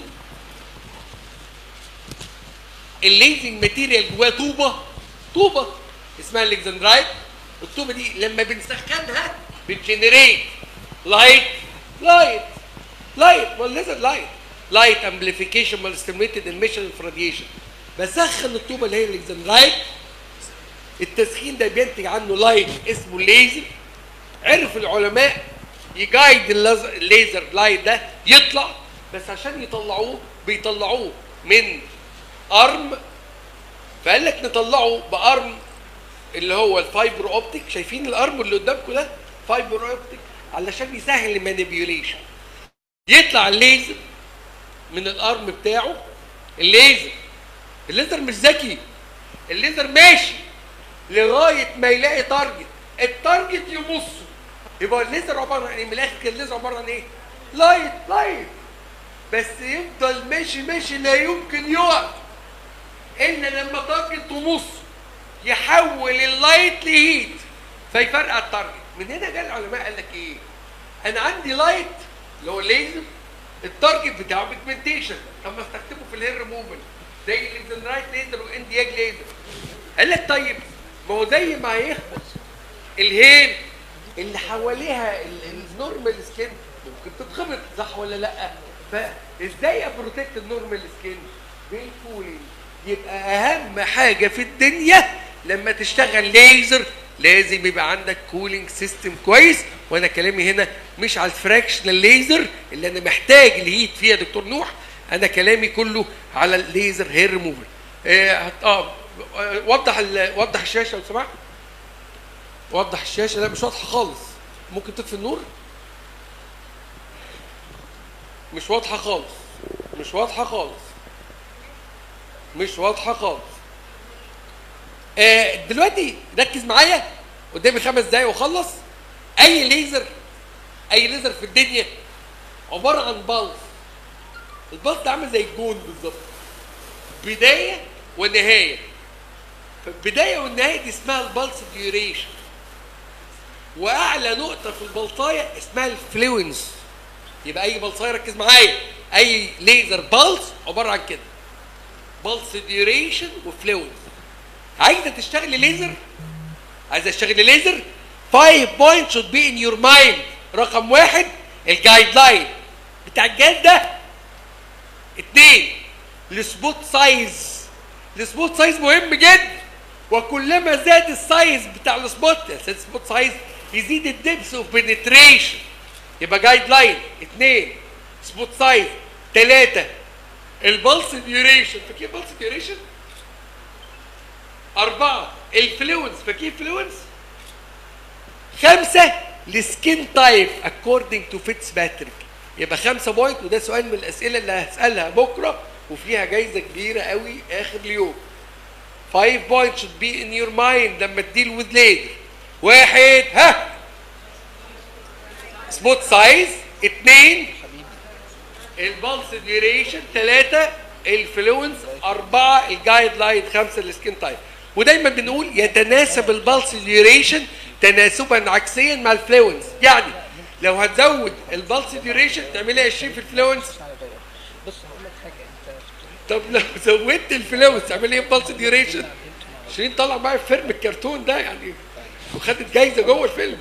الليزنج ماتيريال جواه طوبه طوبه اسمها الكسندرايت الطوبه دي لما بنسخنها بتجنريت لايت لايت لايت ما الليزر لايت لايت امبليفيكيشن ما ستيميتد ايميشن اوف راديشن بسخن الطوبه اللي هي الكسندرايت التسخين ده بينتج عنه لايت اسمه ليزر عرف العلماء يجايد اللز- الليزر لايت ده يطلع بس عشان يطلعوه بيطلعوه من ارم فقال لك نطلعه بارم اللي هو الفايبر اوبتيك شايفين الارم اللي قدامكم ده فايبر اوبتيك علشان يسهل المانيبيوليشن يطلع الليزر من الارم بتاعه الليزر الليزر مش ذكي الليزر ماشي لغايه ما يلاقي تارجت التارجت يمصه يبقى الليزر عباره عن ايه من الاخر كده الليزر عباره عن ايه لايت لايت بس يفضل ماشي ماشي لا يمكن يقف الا لما تارجت تمص يحول اللايت لهيت فيفرقع التارجت من هنا جاء العلماء قال لك ايه انا عندي لايت اللي هو الليزر التارجت بتاعه بيجمنتيشن طب ما استخدمه في الهير ريموفل زي الانزنرايت ليزر واندياج ليزر قال لك طيب ما هو زي ما هيخبط الهير اللي حواليها ال- النورمال سكين ممكن تتخبط صح ولا لا فازاي ابروتكت النورمال سكين بالكولينج يبقى اهم حاجه في الدنيا لما تشتغل ليزر لازم يبقى عندك كولينج سيستم كويس وانا كلامي هنا مش على الفراكشنال ليزر اللي انا محتاج الهيت فيها يا دكتور نوح انا كلامي كله على الليزر هير ريموفر اه هت- اه وضح ال- وضح الشاشه لو سمحت وضح الشاشه لا مش واضحه خالص ممكن تطفي النور مش واضحه خالص مش واضحه خالص مش واضحه خالص آه دلوقتي ركز معايا قدامي خمس دقايق واخلص اي ليزر اي ليزر في الدنيا عباره عن بالز البالز ده عامل زي الجون بالظبط بدايه ونهايه فالبدايه والنهايه دي اسمها البلس ديوريشن واعلى نقطه في البلطايه اسمها الفلوينس يبقى اي بلصايه ركز معايا اي ليزر بالس عباره عن كده بالس ديوريشن وفلوينس عايزه تشتغلي ليزر عايزه تشتغلي ليزر 5 بوينت شود بي ان يور مايند رقم واحد الجايد لاين بتاع الجهاز ده اثنين السبوت سايز السبوت سايز مهم جدا وكلما زاد السايز بتاع السبوت زاد السبوت سايز يزيد الدبس اوف بنتريشن يبقى جايد لاين اثنين سبوت سايز ثلاثة البلس ديوريشن فاكر البلس ديوريشن أربعة الفلوينس فاكر فلوينس خمسه السكين تايب اكوردنج تو فيتس باتريك يبقى خمسه بوينت وده سؤال من الاسئله اللي هسالها بكره وفيها جايزه كبيره قوي اخر اليوم 5 points should be in your mind لما تديل with later واحد ها سبوت سايز اثنين البلس ديوريشن ثلاثة الفلونس أربعة الجايد لاين خمسة السكين تايب ودايما بنقول يتناسب البلس ديوريشن تناسبا عكسيا مع الفلونس يعني لو هتزود البلس ديوريشن تعملها 20 في الفلونس طب لو زودت الفلوس تعمل ايه بلس ديوريشن 20 طلع معايا في فيلم الكرتون ده يعني وخدت جايزه جوه الفيلم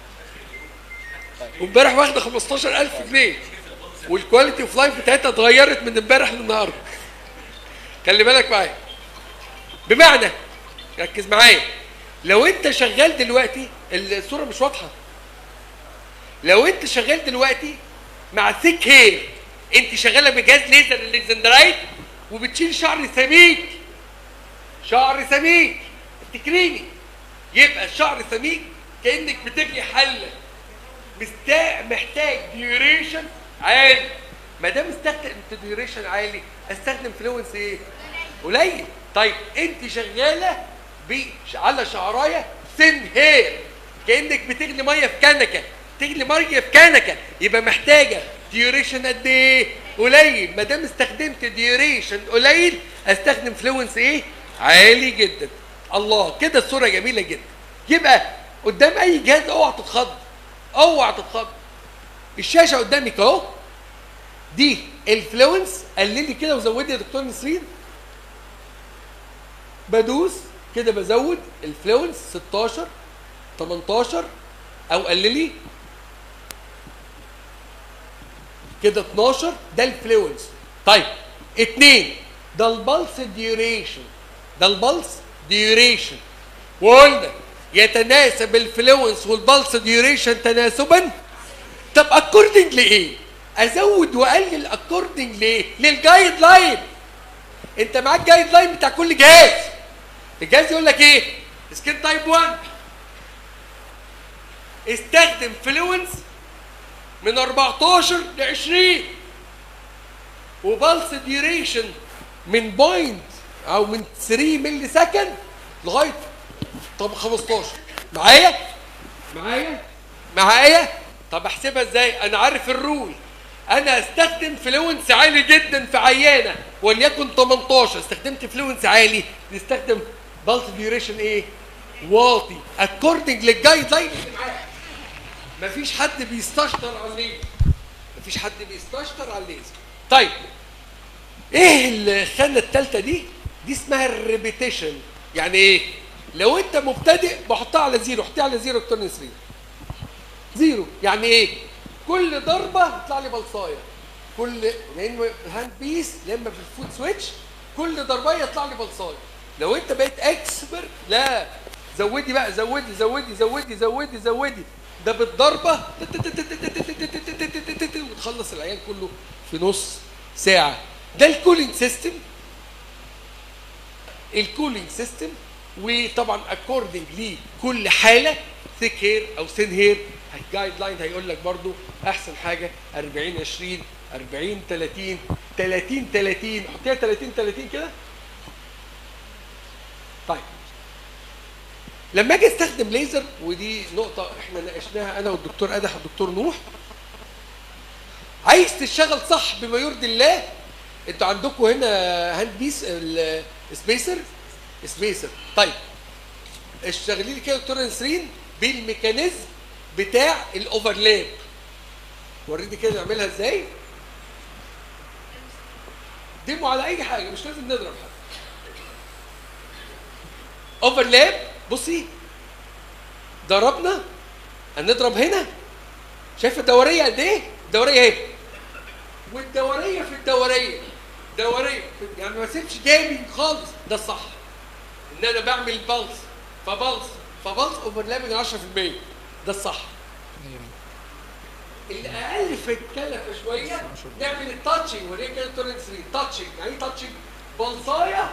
وامبارح واخده 15000 جنيه والكواليتي اوف لايف بتاعتها اتغيرت من امبارح للنهارده خلي بالك معايا بمعنى ركز معايا لو انت شغال دلوقتي الصوره مش واضحه لو انت شغال دلوقتي مع ثيك هير انت شغاله بجهاز ليزر الليزندرايت وبتشيل شعر سميك شعر سميك افتكريني يبقى الشعر سميك كانك بتجري حله مستا... محتاج ديوريشن عالي ما دام استخدم ديوريشن عالي استخدم فلوينس ايه؟ قليل طيب انت شغاله ب... على شعرايه سن هير كانك بتغلي ميه في كنكه تغلي ميه في كنكه يبقى محتاجه ديوريشن قد ايه؟ قليل ما دام استخدمت ديوريشن قليل استخدم فلوينس ايه؟ عالي جدا الله كده الصوره جميله جدا يبقى قدام اي جهاز اوعى تتخض اوعى تتخض الشاشه قدامك اهو دي الفلوينس قللي كده وزودي يا دكتور نسرين بدوس كده بزود الفلوينس 16 18 او قللي كده 12 ده الفلوينس طيب اتنين ده البلس ديوريشن ده البلس ديوريشن وقلنا يتناسب الفلوينس والبلس ديوريشن تناسبا طب اكوردنج لايه؟ ازود واقلل اكوردنج لايه؟ للجايد لاين انت معاك جايد لاين بتاع كل جهاز الجهاز يقول لك ايه؟ سكين تايب 1 استخدم فلوينس من 14 ل 20 وبلس ديوريشن من بوينت او من 3 ملي سكند لغايه طب 15 معايا معايا معايا طب احسبها ازاي انا عارف الرول انا استخدم فلوينس عالي جدا في عيانه وليكن 18 استخدمت فلوينس عالي نستخدم بلس ديوريشن ايه واطي اكوردنج للجايد لاين اللي معاك مفيش حد بيستشطر على الليزر مفيش حد بيستشطر على الليزر طيب ايه الخانه الثالثه دي دي اسمها الريبيتيشن يعني ايه لو انت مبتدئ بحطها على زيرو حطيها على زيرو دكتور نسرين زيرو يعني ايه كل ضربه يطلع لي بلصايه كل لان هاند بيس لما في الفوت سويتش كل ضربه يطلع لي بلصايه لو انت بقيت اكسبر لا زودي بقى زودي زودي زودي زودي زودي ده بالضربه وتخلص العيان كله في نص ساعه ده الكولينج سيستم الكولينج سيستم وطبعا اكوردنج لكل حاله ثيك هير او سين هير الجايد لاين هيقول لك برضو احسن حاجه 40 20 40 30 30 30 حطيها 30 30 كده طيب لما اجي استخدم ليزر ودي نقطة احنا ناقشناها انا والدكتور ادح والدكتور نوح عايز تشتغل صح بما يرضي الله انتوا عندكم هنا هاند بيس سبيسر سبيسر طيب اشتغلي لي كده يا دكتور نسرين بالميكانيزم بتاع الاوفرلاب وريني كده نعملها ازاي ديمو على اي حاجه مش لازم نضرب حاجه اوفرلاب بصي ضربنا هنضرب هنا شايفه الدوريه قد ايه الدوريه اهي والدوريه في الدوريه دوريه في يعني ما سيبش جامد خالص ده الصح ان انا بعمل بلس فبلس فبلس اوفرلابنج 10% ده الصح اللي اقل في الكلفه شويه نعمل التاتشنج وليه كده تورنت 3 تاتشنج يعني ايه تاتشنج بلصايه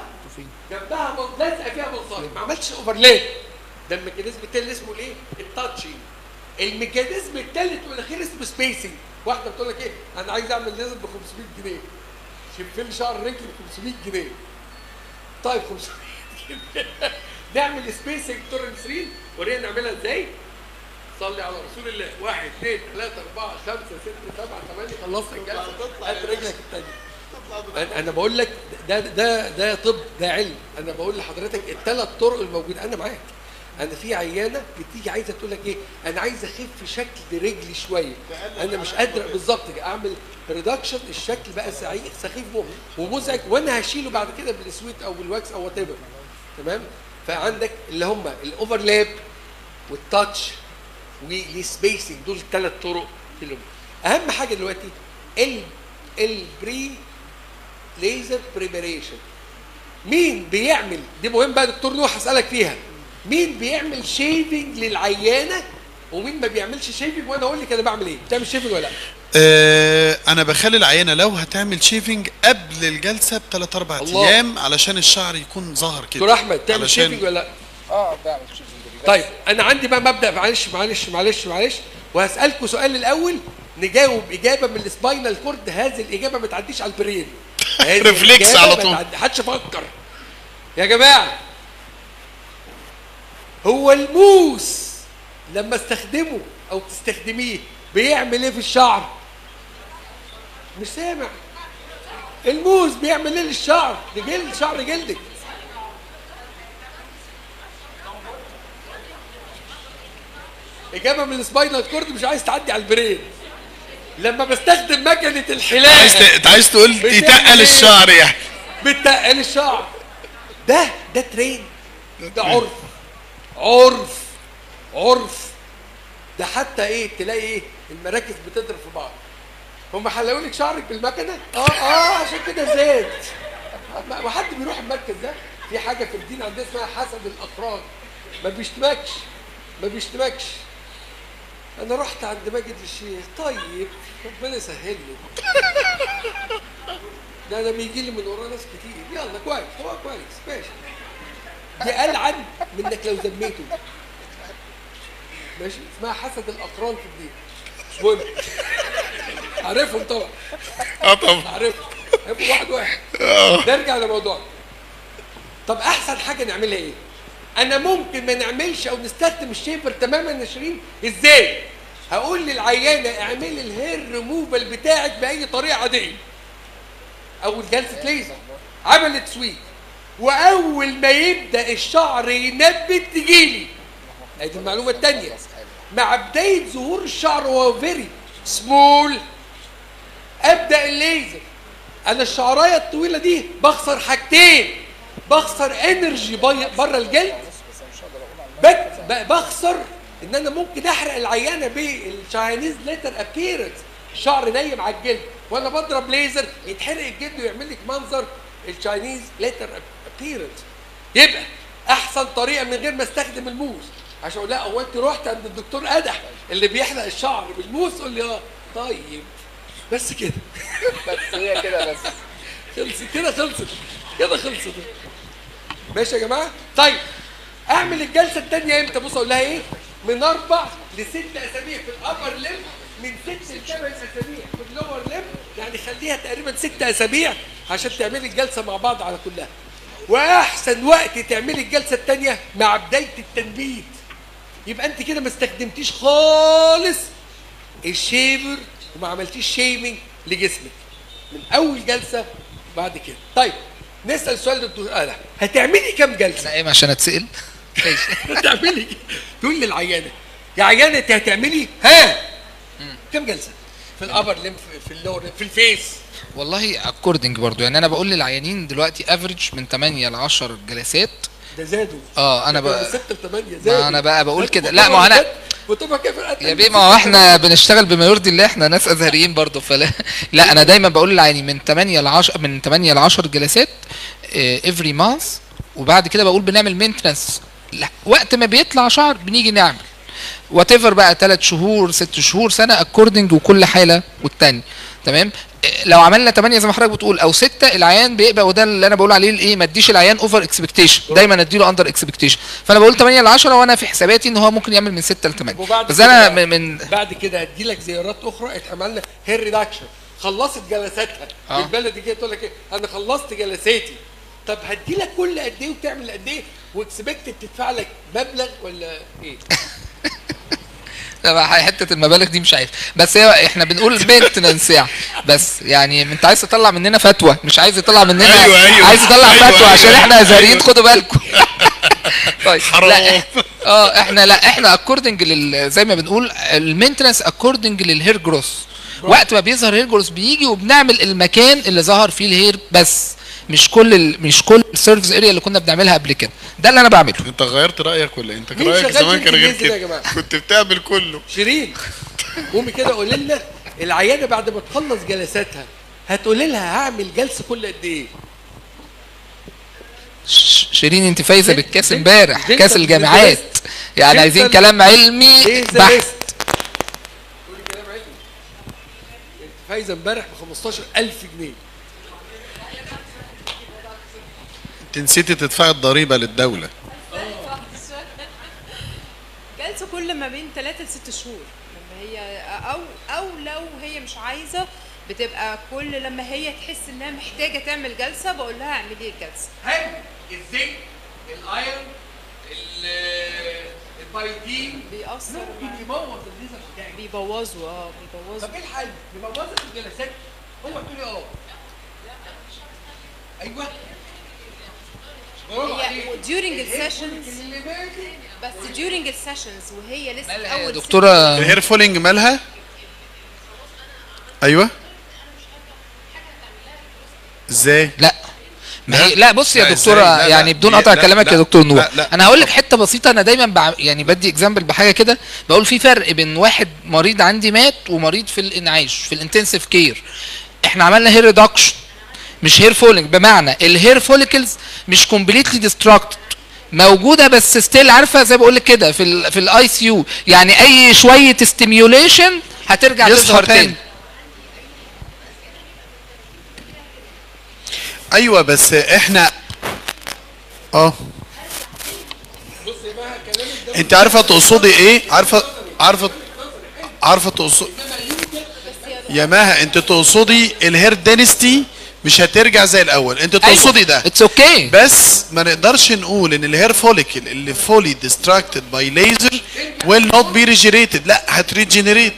جنبها بل- لازقه فيها بلصايه ما عملتش اوفرلاب ده الميكانيزم التاني اللي اسمه الايه؟ التاتشنج الميكانيزم الثالث والاخير اسمه سبيسنج واحده بتقول لك ايه انا عايز اعمل ليزر ب 500 جنيه شف لي شعر رجلي ب 500 جنيه طيب 500 جنيه نعمل سبيسنج تورنسرين ورينا نعملها ازاي صلي على رسول الله واحد اثنين ثلاثة أربعة خمسة ستة سبعة ثمانية خلصت الجلسة هات رجلك التانية أنا- أنا بقول لك ده ده ده طب ده علم أنا بقول لحضرتك الثلاث طرق الموجودة أنا معاك أنا في عيانة بتيجي عايزة تقول لك إيه أنا عايزة أخف شكل رجلي شوية أنا مش قادرة بالظبط كده أعمل ريدكشن الشكل بقى سعيد سخيف مو- ومزعج وأنا هشيله بعد كده بالسويت أو بالواكس أو وات تمام فعندك اللي هم الأوفرلاب والتاتش والسبيسنج دول الثلاث طرق اللي هم. اهم حاجه دلوقتي ال البري ليزر بريباريشن مين بيعمل دي مهم بقى دكتور نوح هسالك فيها مين بيعمل شيفنج للعيانه ومين ما بيعملش شيفنج وانا اقول لك انا بعمل ايه بتعمل شيفنج ولا لا آه انا بخلي العينه لو هتعمل شيفنج قبل الجلسه بثلاث اربع الله. ايام علشان الشعر يكون ظاهر كده دكتور احمد تعمل علشان- شيفنج ولا لا اه بعمل طيب انا عندي بقى مبدا معلش معلش معلش معلش وهسالكم سؤال الاول نجاوب اجابه من السباينال كورد هذه الاجابه ما تعديش على البرين هذه ريفلكس الإجابة على ما طول. تعدي- حدش يفكر يا جماعه هو الموس لما استخدمه او تستخدميه بيعمل ايه في الشعر مش سامع الموس بيعمل ايه للشعر ده جلد شعر جلدك اجابه من السباينال كورد مش عايز تعدي على البرين لما بستخدم مكنه عايز الحلاقه ت- انت عايز تقول بتعمل يتقل إيه؟ الشعر يعني بتقل الشعر ده ده ترين ده عرف عرف عرف ده حتى ايه تلاقي ايه المراكز بتضرب في بعض هم حلقوا لك شعرك بالمكنه اه اه عشان كده زاد ما ما حد بيروح المركز ده في حاجه في الدين عندنا اسمها حسد الاقران ما بيشتمكش ما بيشتمكش انا رحت عند ماجد الشيخ طيب ربنا يسهل لي ده انا بيجي لي من وراه ناس كتير يلا كويس هو كويس ماشي دي ألعن من انك لو ذميته ماشي اسمها حسد الاقران في الدين مش مهم عارفهم طبعا اه طبعا عارفهم عارفهم واحد واحد نرجع لموضوعنا طب احسن حاجه نعملها ايه انا ممكن ما نعملش او نستخدم الشيبر تماما يا شيرين ازاي هقول للعيانه اعملي الهير ريموفال بتاعك باي طريقه عاديه اول جلسه ليزر عملت سويت واول ما يبدا الشعر ينبت تجيلي ادي المعلومه الثانيه مع بدايه ظهور الشعر وهو فيري سمول ابدا الليزر انا الشعرايه الطويله دي بخسر حاجتين بخسر انرجي بره الجلد بت- ب- بخسر ان انا ممكن احرق العيانه بالشاينيز ليتر ابييرنس شعر نايم على الجلد وانا بضرب ليزر يتحرق الجلد ويعمل لك منظر الشاينيز ليتر ابييرنس يبقى احسن طريقه من غير ما استخدم الموس عشان اقول لا هو انت رحت عند الدكتور قدح اللي بيحلق الشعر بالموس قول لي اه طيب بس كده بس هي كده بس خلصت كده خلصت كده خلصت ماشي يا جماعه طيب اعمل الجلسه الثانيه امتى بص اقول لها ايه من اربع لست اسابيع في الابر ليم من ست لثمان اسابيع في اللور ليم يعني خليها تقريبا ست اسابيع عشان تعملي الجلسه مع بعض على كلها واحسن وقت تعملي الجلسه الثانيه مع بدايه التنبيت يبقى انت كده ما استخدمتيش خالص الشيفر وما عملتيش شيمنج لجسمك من اول جلسه بعد كده طيب نسال سؤال للدكتور آلة هتعملي كام جلسه انا قايم عشان اتسال ماشي هتعملي تقول للعيانه يا عيانه انت هتعملي ها كام جلسه في الابر ليم في اللور في الفيس والله اكوردنج برضو يعني انا بقول للعيانين دلوقتي افريج من 8 ل 10 جلسات ده زادوا اه انا من بقى 6 ل 8 زادوا انا بقى بقول زادوا. كده. لا، ما هو أنا- وطبعا كيف يا بيه ما هو احنا بنشتغل بما يرضي الله احنا ناس ازهريين برضه فلا لا انا دايما بقول للعيانين من 8 ل 10 من 8 ل 10 جلسات افري مانث وبعد كده بقول بنعمل مينتنس وقت ما بيطلع شعر بنيجي نعمل وات ايفر بقى 3 شهور 6 شهور سنه اكوردنج وكل حاله والتاني تمام إيه، لو عملنا 8 زي ما حضرتك بتقول او 6 العيان بيبقى وده اللي انا بقول عليه الايه ما اديش العيان اوفر اكسبكتيشن دايما اديله اندر اكسبكتيشن فانا بقول 8 ل 10 وانا في حساباتي ان هو ممكن يعمل من 6 ل 8 وبعد بس انا كده- من, من بعد كده هدي لك زيارات اخرى اتعمل لنا هير ريدكشن خلصت جلساتها آه. البلد كده تقول لك ايه انا خلصت جلساتي طب هدي لك كل قد ايه وتعمل قد ايه واكسبكتد تدفع لك مبلغ ولا ايه؟ لا بقى حته المبالغ دي مش عارف بس هي احنا بنقول مينتنس يعني بس يعني انت عايز تطلع مننا فتوى مش عايز يطلع مننا أيوة، أيوة. عايز يطلع أيوة، فتوى أيوة. عشان احنا ازهريين خدوا بالكم طيب حرام. لا اه احنا لا احنا اكوردنج لل زي ما بنقول المينتنس اكوردنج للهير جروس وقت ما بيظهر هير جروس بيجي وبنعمل المكان اللي ظهر فيه الهير بس مش كل ال... مش كل السيرفيس اريا اللي كنا بنعملها قبل كده ده اللي انا بعمله انت غيرت رايك ولا إيه؟ انت مين رايك شغال زمان في كان غير الإنجليزي ده يا كده جماعة؟ كنت بتعمل كله شيرين قومي كده قولي لنا العياده بعد ما تخلص جلساتها هتقولي لها هعمل جلسه كل قد ايه؟ ش- شيرين انت فايزه دي- بالكاس دي- امبارح دي كاس انت الجامعات يعني دي عايزين انت- كلام علمي ايه ذا بحت بيست؟ قولي كلام علمي انت فايزه امبارح ب 15000 جنيه انت نسيتي تدفعي الضريبه للدوله جلسه كل ما بين 3 ل 6 شهور لما هي او او لو هي مش عايزه بتبقى كل لما هي تحس انها محتاجه تعمل جلسه بقول لها اعملي الجلسه هل الزنك الايرون البايدين بيأثر ممكن معاك. يبوظ الليزر بتاعك بيبوظوا اه بيبوظوا طب ايه الحل؟ نبوظها في الجلسات هو تقولي اه ايوه برافو هي عليك. during السيشنز اللي باقي بس during السيشنز وهي لسه في مالها يا اول دكتوره الهير فولينج مالها ايوه ازاي لا ما لا. هي لا بص يا لا، دكتوره ازاي؟ لا، لا. يعني بدون هي- قطع لا، كلامك لا، يا دكتور نور لا، لا. انا هقول لك حته بسيطه انا دايما بع... يعني بدي اكزامبل بحاجه كده بقول في فرق بين واحد مريض عندي مات ومريض في الانعاش في الانتنسيف كير احنا عملنا هير ريدكشن مش هير فولينج بمعنى الهير فوليكلز مش كومبليتلي ديستراكتد موجوده بس ستيل عارفه زي بقول لك كده في ال في الاي سي يو يعني اي شويه ستيميوليشن هترجع يصحى تظهر تاني. تاني ايوه بس احنا اه انت عارفه تقصدي ايه عارفه عارفه عارفه تقصدي يا ماها انت تقصدي الهير دينستي مش هترجع زي الاول انت تقصدي ده اتس اوكي بس ما نقدرش نقول ان الهير فوليكل اللي فولي ديستراكتد باي ليزر ويل نوت بي ريجيريتد لا هتريجنريت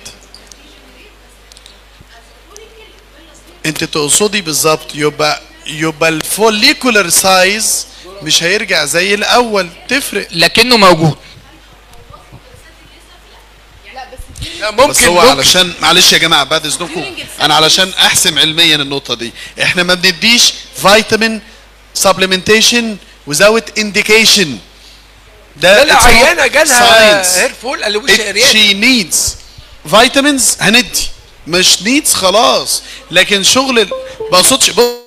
انت تقصدي بالظبط يبقى يبقى الفوليكولر سايز مش هيرجع زي الاول تفرق لكنه موجود لا بس ممكن هو ممكن علشان معلش يا جماعه بعد اذنكم انا علشان احسم علميا النقطه دي احنا ما بنديش فيتامين سبلمنتيشن without indication ده ده لا it's not عيانه جالها science. هير فول قال له وش It- عريان she needs vitamins هندي مش needs خلاص لكن شغل ال- ما اقصدش بص